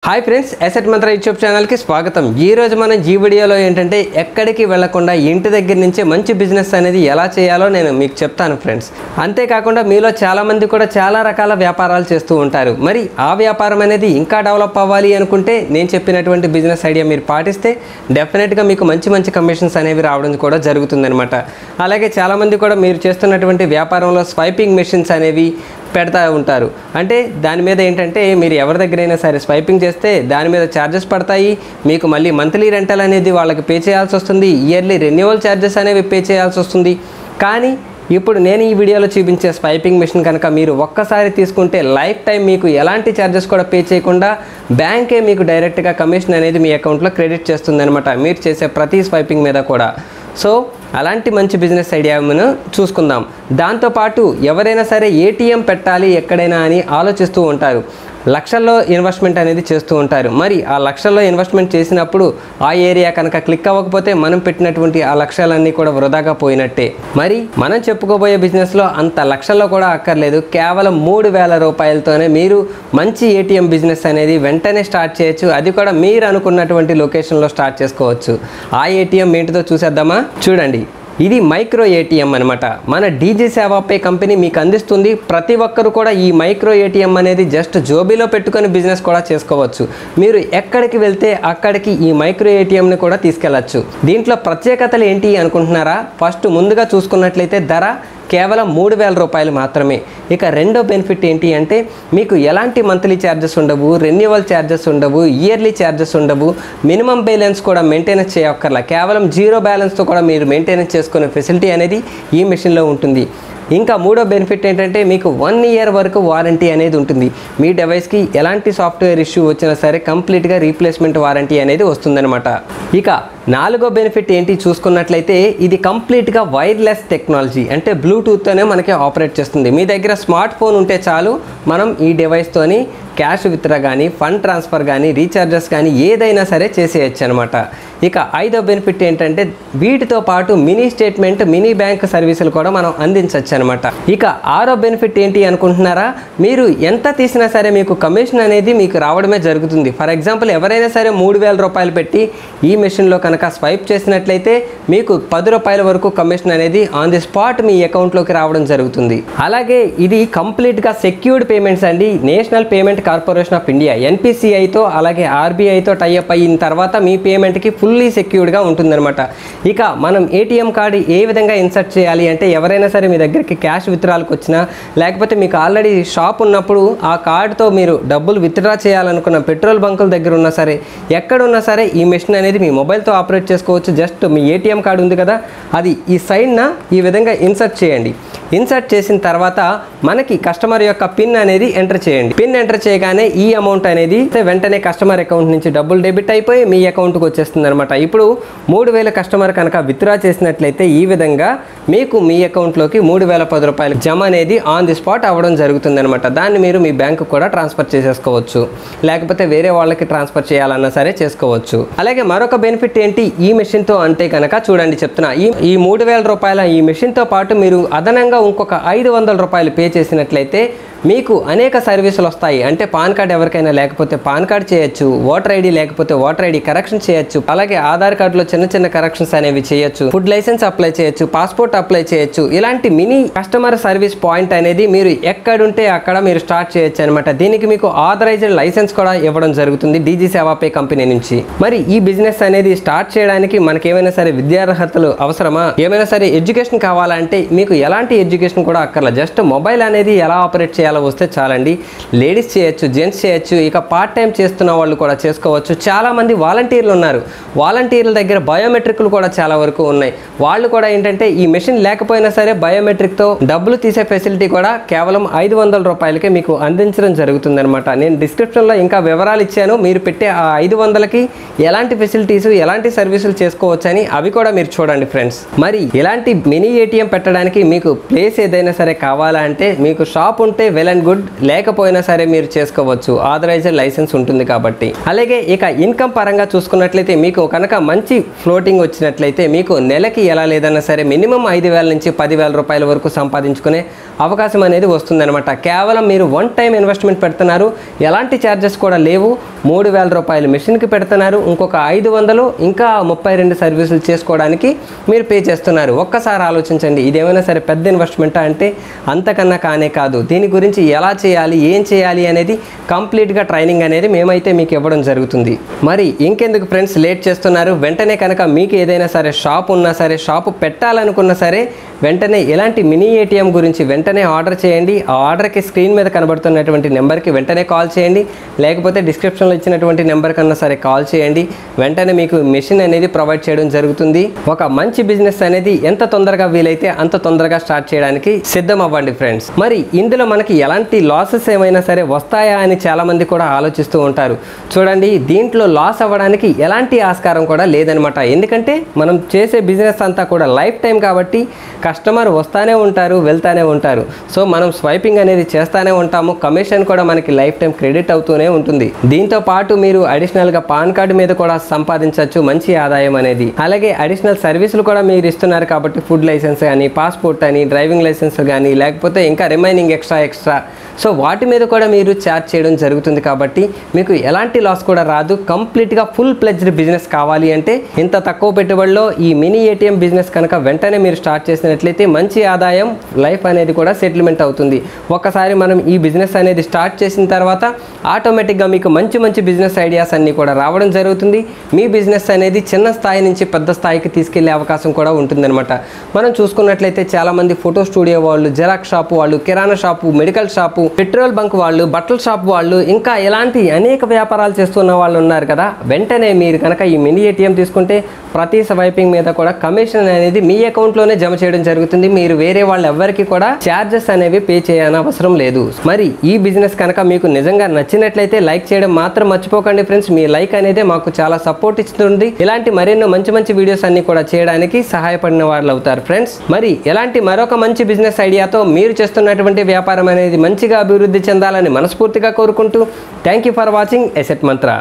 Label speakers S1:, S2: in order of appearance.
S1: hi friends Asset Mantra YouTube ఛానల్కి స్వాగతం ఈ రోజు మనం ఈ వీడియోలో ఏంటంటే ఎక్కడికి వెళ్లకుండా ఇంటి దగ్గర నుంచే మంచి బిజినెస్ అనేది ఎలా చేయాలో నేను మీకు చెప్తాను ఫ్రెండ్స్ అంతేకాకుండా మీలో చాలా మంది కూడా చాలా రకాల వ్యాపారాలు చేస్తూ ఉంటారు మరి ఆ వ్యాపారం అనేది ఇంకా డెవలప్ అవ్వాలి అనుకుంటే నేను చెప్పినటువంటి బిజినెస్ ఐడియా మీరు పాటిస్తే డెఫినెట్గా మీకు మంచి మంచి కమిషన్స్ అనేవి రావడం కూడా జరుగుతుందన్నమాట అలాగే చాలామంది కూడా మీరు చేస్తున్నటువంటి వ్యాపారంలో స్వైపింగ్ మెషిన్స్ అనేవి పెడతా ఉంటారు అంటే దాని మీద ఏంటంటే మీరు ఎవరి దగ్గరైనా సరే స్వైపింగ్ చేస్తే దాని మీద ఛార్జెస్ పడతాయి మీకు మళ్ళీ మంత్లీ రెంటల్ అనేది వాళ్ళకి పే చేయాల్సి వస్తుంది ఇయర్లీ రెన్యువల్ ఛార్జెస్ అనేవి పే చేయాల్సి వస్తుంది కానీ ఇప్పుడు నేను ఈ వీడియోలో చూపించే స్వైపింగ్ మిషన్ కనుక మీరు ఒక్కసారి తీసుకుంటే లైఫ్ టైం మీకు ఎలాంటి ఛార్జెస్ కూడా పే చేయకుండా బ్యాంకే మీకు డైరెక్ట్గా కమిషన్ అనేది మీ అకౌంట్లో క్రెడిట్ చేస్తుందన్నమాట మీరు చేసే ప్రతి స్వైపింగ్ మీద కూడా సో అలాంటి మంచి బిజినెస్ ఐడియాను చూసుకుందాం దాంతోపాటు ఎవరైనా సరే ఏటీఎం పెట్టాలి ఎక్కడైనా అని ఆలోచిస్తూ ఉంటారు లక్షల్లో ఇన్వెస్ట్మెంట్ అనేది చేస్తూ ఉంటారు మరి ఆ లక్షల్లో ఇన్వెస్ట్మెంట్ చేసినప్పుడు ఆ ఏరియా కనుక క్లిక్ అవ్వకపోతే మనం పెట్టినటువంటి ఆ లక్ష్యాలన్నీ కూడా వృధాగా పోయినట్టే మరి మనం చెప్పుకోబోయే బిజినెస్లో అంత లక్షల్లో కూడా అక్కర్లేదు కేవలం మూడు వేల రూపాయలతోనే మీరు మంచి ఏటీఎం బిజినెస్ అనేది వెంటనే స్టార్ట్ చేయొచ్చు అది కూడా మీరు అనుకున్నటువంటి లొకేషన్లో స్టార్ట్ చేసుకోవచ్చు ఆ ఏటీఎం ఏంటిదో చూసేద్దామా చూడండి ఇది మైక్రో ఏటీఎం అనమాట మన డీజీ సేవా పే కంపెనీ మీకు అందిస్తుంది ప్రతి ఒక్కరు కూడా ఈ మైక్రో ఏటీఎం అనేది జస్ట్ జోబీలో పెట్టుకొని బిజినెస్ కూడా చేసుకోవచ్చు మీరు ఎక్కడికి వెళ్తే అక్కడికి ఈ మైక్రో ఏటీఎంని కూడా తీసుకెళ్లొచ్చు దీంట్లో ప్రత్యేకతలు ఏంటి అనుకుంటున్నారా ఫస్ట్ ముందుగా చూసుకున్నట్లయితే ధర కేవలం మూడు వేల రూపాయలు మాత్రమే ఇక రెండో బెనిఫిట్ ఏంటి అంటే మీకు ఎలాంటి మంత్లీ ఛార్జెస్ ఉండవు రెన్యువల్ ఛార్జెస్ ఉండవు ఇయర్లీ ఛార్జెస్ ఉండవు మినిమం బ్యాలెన్స్ కూడా మెయింటెనెన్స్ చేయక్కర్లా కేవలం జీరో బ్యాలెన్స్తో కూడా మీరు మెయింటెనెన్స్ చేసుకునే ఫెసిలిటీ అనేది ఈ మిషన్లో ఉంటుంది ఇంకా మూడో బెనిఫిట్ ఏంటంటే మీకు వన్ ఇయర్ వరకు వారంటీ అనేది ఉంటుంది మీ డివైస్కి ఎలాంటి సాఫ్ట్వేర్ ఇష్యూ వచ్చినా సరే కంప్లీట్గా రీప్లేస్మెంట్ వారంటీ అనేది వస్తుందన్నమాట ఇక నాలుగో బెనిఫిట్ ఏంటి చూసుకున్నట్లయితే ఇది కంప్లీట్గా వైర్లెస్ టెక్నాలజీ అంటే బ్లూటూత్తోనే మనకి ఆపరేట్ చేస్తుంది మీ దగ్గర స్మార్ట్ ఫోన్ ఉంటే చాలు మనం ఈ డివైస్తోని క్యాష్ విత్డ్రా కానీ ఫండ్ ట్రాన్స్ఫర్ కానీ రీఛార్జెస్ కానీ ఏదైనా సరే చేసేయచ్చు అనమాట ఇక ఐదో బెనిఫిట్ ఏంటంటే వీటితో పాటు మినీ స్టేట్మెంట్ మినీ బ్యాంక్ సర్వీసులు కూడా మనం అందించవచ్చు అనమాట ఇక ఆరో బెనిఫిట్ ఏంటి అనుకుంటున్నారా మీరు ఎంత తీసినా సరే మీకు కమిషన్ అనేది మీకు రావడమే జరుగుతుంది ఫర్ ఎగ్జాంపుల్ ఎవరైనా సరే మూడు వేల రూపాయలు పెట్టి ఈ మెషిన్లో కనుక స్వైప్ చేసినట్లయితే మీకు పది రూపాయల వరకు కమిషన్ అనేది ఆన్ ది స్పాట్ మీ అకౌంట్లోకి రావడం జరుగుతుంది అలాగే ఇది కంప్లీట్గా సెక్యూర్డ్ పేమెంట్స్ అండి National Payment Corporation of India ఎన్పిసిఐతో అలాగే ఆర్బీఐతో టైఅప్ అయిన తర్వాత మీ పేమెంట్కి ఫుల్లీ సెక్యూర్డ్గా ఉంటుందన్నమాట ఇక మనం ఏటీఎం కార్డు ఏ విధంగా ఇన్సర్ట్ చేయాలి అంటే ఎవరైనా సరే మీ దగ్గరికి క్యాష్ విత్డ్రాల్కి వచ్చినా లేకపోతే మీకు ఆల్రెడీ షాప్ ఉన్నప్పుడు ఆ కార్డుతో మీరు డబ్బులు విత్డ్రా చేయాలనుకున్న పెట్రోల్ బంకుల దగ్గర ఉన్నా సరే ఎక్కడున్నా సరే ఈ మెషిన్ అనేది మీ మొబైల్తో ఆపరేట్ చేసుకోవచ్చు జస్ట్ మీ ఏటీఎం కార్డు ఉంది కదా అది ఈ సైడ్న ఈ విధంగా ఇన్సర్ట్ చేయండి ఇన్సర్ట్ చేసిన తర్వాత మనకి కస్టమర్ యొక్క పిన్ అనేది ఎంటర్ చేయండి పిన్ ఎంటర్ చేయగానే ఈ అమౌంట్ అనేది వెంటనే కస్టమర్ అకౌంట్ నుంచి డబ్బులు డెబిట్ అయిపోయి మీ అకౌంట్కి వచ్చేస్తుంది అనమాట ఇప్పుడు మూడు వేల కస్టమర్ కనుక విత్డ్రా చేసినట్లయితే ఈ విధంగా మీకు మీ అకౌంట్లోకి మూడు వేల పది రూపాయలు జమ అనేది ఆన్ ది స్పాట్ అవ్వడం జరుగుతుంది అనమాట దాన్ని మీరు మీ బ్యాంకు కూడా ట్రాన్స్ఫర్ చేసేసుకోవచ్చు లేకపోతే వేరే వాళ్ళకి ట్రాన్స్ఫర్ చేయాలన్నా సరే చేసుకోవచ్చు అలాగే మరొక బెనిఫిట్ ఏంటి ఈ మెషిన్తో అంటే కనుక చూడండి చెప్తున్నా ఈ ఈ మూడు వేల రూపాయల ఈ మెషిన్తో పాటు మీరు అదనంగా ఇంకొక ఐదు వందల రూపాయలు పే చేసినట్లయితే మీకు అనేక సర్వీసులు వస్తాయి అంటే పాన్ కార్డ్ ఎవరికైనా లేకపోతే పాన్ కార్డ్ చేయొచ్చు ఓటర్ ఐడి లేకపోతే ఓటర్ ఐడి కరెక్షన్ చేయొచ్చు అలాగే ఆధార్ కార్డులో చిన్న చిన్న కరెక్షన్స్ అనేవి చేయొచ్చు ఫుడ్ లైసెన్స్ అప్లై చేయొచ్చు పాస్పోర్ట్ అప్లై చేయొచ్చు ఇలాంటి మినీ కస్టమర్ సర్వీస్ పాయింట్ అనేది మీరు ఎక్కడుంటే అక్కడ మీరు స్టార్ట్ చేయొచ్చు అనమాట దీనికి మీకు ఆథరైజ్డ్ లైసెన్స్ కూడా ఇవ్వడం జరుగుతుంది డీజీ సేవా పే కంపెనీ నుంచి మరి ఈ బిజినెస్ అనేది స్టార్ట్ చేయడానికి మనకి ఏమైనా సరే విద్యార్హతలు అవసరమా ఏమైనా సరే ఎడ్యుకేషన్ కావాలంటే మీకు ఎలాంటి ఎడ్యుకేషన్ కూడా అక్కర్లా జస్ట్ మొబైల్ అనేది ఎలా ఆపరేట్ చేయాలో వస్తే చాలండి లేడీస్ చేయొచ్చు జెంట్స్ చేయొచ్చు ఇక పార్ట్ టైం చేస్తున్న వాళ్ళు కూడా చేసుకోవచ్చు చాలా మంది వాలంటీర్లు ఉన్నారు వాలంటీర్ల దగ్గర బయోమెట్రిక్లు కూడా చాలా వరకు ఉన్నాయి వాళ్ళు కూడా ఏంటంటే ఈ మెషిన్ లేకపోయినా సరే బయోమెట్రిక్తో డబ్బులు తీసే ఫెసిలిటీ కూడా కేవలం ఐదు వందల రూపాయలకే మీకు అందించడం జరుగుతుందన్నమాట నేను డిస్క్రిప్షన్లో ఇంకా వివరాలు ఇచ్చాను మీరు పెట్టే ఆ ఐదు వందలకి ఎలాంటి ఫెసిలిటీస్ ఎలాంటి సర్వీసులు చేసుకోవచ్చని అవి కూడా మీరు చూడండి ఫ్రెండ్స్ మరి ఇలాంటి మినీ ఏటీఎం పెట్టడానికి మీకు ప్లేస్ ఏదైనా సరే కావాలంటే మీకు షాప్ ఉంటే వెల్ అండ్ గుడ్ లేకపోయినా సరే మీరు చేసుకోవచ్చు ఆథరైజ్డ్ లైసెన్స్ ఉంటుంది కాబట్టి అలాగే ఇక ఇన్కమ్ పరంగా చూసుకున్నట్లయితే మీకు కనుక మంచి ఫ్లోటింగ్ వచ్చినట్లయితే మీకు నెలకి ఎలా లేదన్నా సరే మినిమం ఐదు వేల నుంచి పదివేల రూపాయల వరకు సంపాదించుకునే అవకాశం అనేది వస్తుందన్నమాట కేవలం మీరు వన్ టైం ఇన్వెస్ట్మెంట్ పెడుతున్నారు ఎలాంటి ఛార్జెస్ కూడా లేవు మూడు వేల రూపాయలు మెషిన్కి పెడుతున్నారు ఇంకొక ఐదు వందలు ఇంకా ముప్పై రెండు సర్వీసులు చేసుకోవడానికి మీరు పే చేస్తున్నారు ఒక్కసారి ఆలోచించండి ఇదేమైనా సరే పెద్ద ఇన్వెస్ట్మెంటా అంటే అంతకన్నా కానే కాదు దీని గురించి ఎలా చేయాలి ఏం చేయాలి అనేది కంప్లీట్గా ట్రైనింగ్ అనేది మేమైతే మీకు ఇవ్వడం జరుగుతుంది మరి ఇంకెందుకు ఫ్రెండ్స్ లేట్ చేస్తున్నారు వెంటనే కనుక మీకు ఏదైనా సరే షాప్ ఉన్నా సరే షాపు పెట్టాలనుకున్నా సరే వెంటనే ఎలాంటి మినీ ఏటీఎం గురించి వెంటనే ఆర్డర్ చేయండి ఆ ఆర్డర్కి స్క్రీన్ మీద కనబడుతున్నటువంటి నెంబర్కి వెంటనే కాల్ చేయండి లేకపోతే డిస్క్రిప్షన్లో ఇచ్చినటువంటి నెంబర్ కన్నా సరే కాల్ చేయండి వెంటనే మీకు మెషిన్ అనేది ప్రొవైడ్ చేయడం జరుగుతుంది ఒక మంచి బిజినెస్ అనేది ఎంత తొందరగా వీలైతే అంత తొందరగా స్టార్ట్ చేయడానికి సిద్ధం అవ్వండి ఫ్రెండ్స్ మరి ఇందులో మనకి ఎలాంటి లాసెస్ ఏమైనా సరే వస్తాయా అని చాలా మంది కూడా ఆలోచిస్తూ ఉంటారు చూడండి దీంట్లో లాస్ అవ్వడానికి ఎలాంటి ఆస్కారం కూడా లేదనమాట ఎందుకంటే మనం చేసే బిజినెస్ అంతా కూడా లైఫ్ టైం కాబట్టి కస్టమర్ వస్తానే ఉంటారు వెళ్తానే ఉంటారు సో మనం స్వైపింగ్ అనేది చేస్తానే ఉంటాము కమిషన్ కూడా మనకి లైఫ్ టైం క్రెడిట్ అవుతూనే ఉంటుంది దీంతో పాటు మీరు అడిషనల్గా పాన్ కార్డు మీద కూడా సంపాదించవచ్చు మంచి ఆదాయం అనేది అలాగే అడిషనల్ సర్వీసులు కూడా మీరు ఇస్తున్నారు కాబట్టి ఫుడ్ లైసెన్స్ కానీ పాస్పోర్ట్ అని డ్రైవింగ్ లైసెన్స్ కానీ లేకపోతే ఇంకా రిమైనింగ్ ఎక్స్ట్రా ఎక్స్ట్రా సో వాటి మీద కూడా మీరు ఛార్జ్ చేయడం జరుగుతుంది కాబట్టి మీకు ఎలాంటి లాస్ కూడా రాదు కంప్లీట్గా ఫుల్ ప్లెజ్డ్ బిజినెస్ కావాలి అంటే ఇంత తక్కువ పెట్టుబడిలో ఈ మినీ ఏటీఎం బిజినెస్ కనుక వెంటనే మీరు స్టార్ట్ చేసినట్లయితే మంచి ఆదాయం లైఫ్ అనేది కూడా సెటిల్మెంట్ అవుతుంది ఒక్కసారి మనం ఈ బిజినెస్ అనేది స్టార్ట్ చేసిన తర్వాత ఆటోమేటిక్గా మీకు మంచి మంచి బిజినెస్ ఐడియాస్ అన్నీ కూడా రావడం జరుగుతుంది మీ బిజినెస్ అనేది చిన్న స్థాయి నుంచి పెద్ద స్థాయికి తీసుకెళ్లే అవకాశం కూడా ఉంటుందన్నమాట మనం చూసుకున్నట్లయితే చాలామంది ఫోటో స్టూడియో వాళ్ళు జెరాక్స్ షాపు వాళ్ళు కిరాణా shop medical shop petrol bunk వాళ్ళు బట్టల షాప్ వాళ్ళు ఇంకా ఇలాంటి అనేక వ్యాపారాలు చేస్తున్న వాళ్ళు ఉన్నారు కదా వెంటనే మీరు కనుక ఈ మినీ ఏటీఎం తీసుకుంటే ప్రతి స్వైపింగ్ మీద కూడా కమిషన్ అనేది మీ అకౌంట్లోనే జమ చేయడం జరుగుతుంది మీరు వేరే వాళ్ళు ఎవరికి కూడా ఛార్జెస్ అనేవి పే చేయని అవసరం లేదు మరి ఈ బిజినెస్ కనుక మీకు నిజంగా నచ్చినట్లయితే లైక్ చేయడం మాత్రం మర్చిపోకండి ఫ్రెండ్స్ మీ లైక్ అనేది మాకు చాలా సపోర్ట్ ఇస్తుంది ఇలాంటి మరెన్నో మంచి మంచి వీడియోస్ అన్ని కూడా చేయడానికి సహాయపడిన వాళ్ళు అవుతారు ఫ్రెండ్స్ మరి ఎలాంటి మరొక మంచి బిజినెస్ ఐడియాతో మీరు చేస్తున్నటువంటి వ్యాపారం అనేది మంచిగా అభివృద్ధి చెందాలని మనస్ఫూర్తిగా కోరుకుంటూ thank you for watching Asset మంత్ర